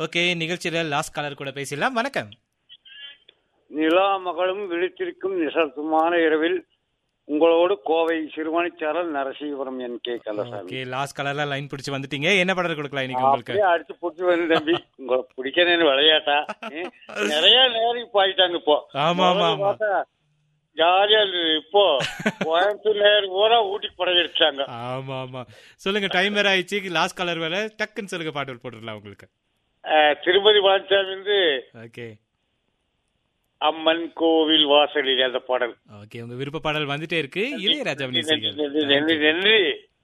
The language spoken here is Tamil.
ஓகே நிகழ்ச்சியில லாஸ்ட் காலர் கூட பேசிடலாம் வணக்கம் நிலா மகளும் விழித்திருக்கும் நிசப்தமான இரவில் உங்களோடு கோவை சிறுவாணிச்சாரல் நரசீவரம் என் கே கலசாமி ஓகே லாஸ்ட் கலர்ல லைன் பிடிச்சு வந்துட்டீங்க என்ன படம் கொடுக்கலாம் இன்னைக்கு உங்களுக்கு அப்படியே அடிச்சு புடிச்சு வந்து தம்பி உங்களை பிடிக்கிறேன்னு விளையாட்டா ம். நிறைய நேரம் இப்போ ஆயிட்டாங்க இப்போ ஆமா, ஆமா, முதல்ல ஆமா. பார்த்தா ஜாலியா இருந்தது இப்போ கோயம்புத்தூர் நேரம் பூரா ஊட்டிக்கு படகிடுச்சாங்க ஆமா ஆமா சொல்லுங்க டைம் வேற ஆயிடுச்சு லாஸ்ட் கலர் வேற டக்குன்னு சொல்லுங்க பாட்டு போட்டுடலாம் உங்களுக்கு திருப்பதி பழனிசாமி வந்து ஓகே அம்மன் கோவில் வாசலில் அந்த பாடல் ஓகே உங்க விருப்ப பாடல் வந்துட்டே இருக்கு இளையராஜா நன்றி நன்றி நன்றி நன்றி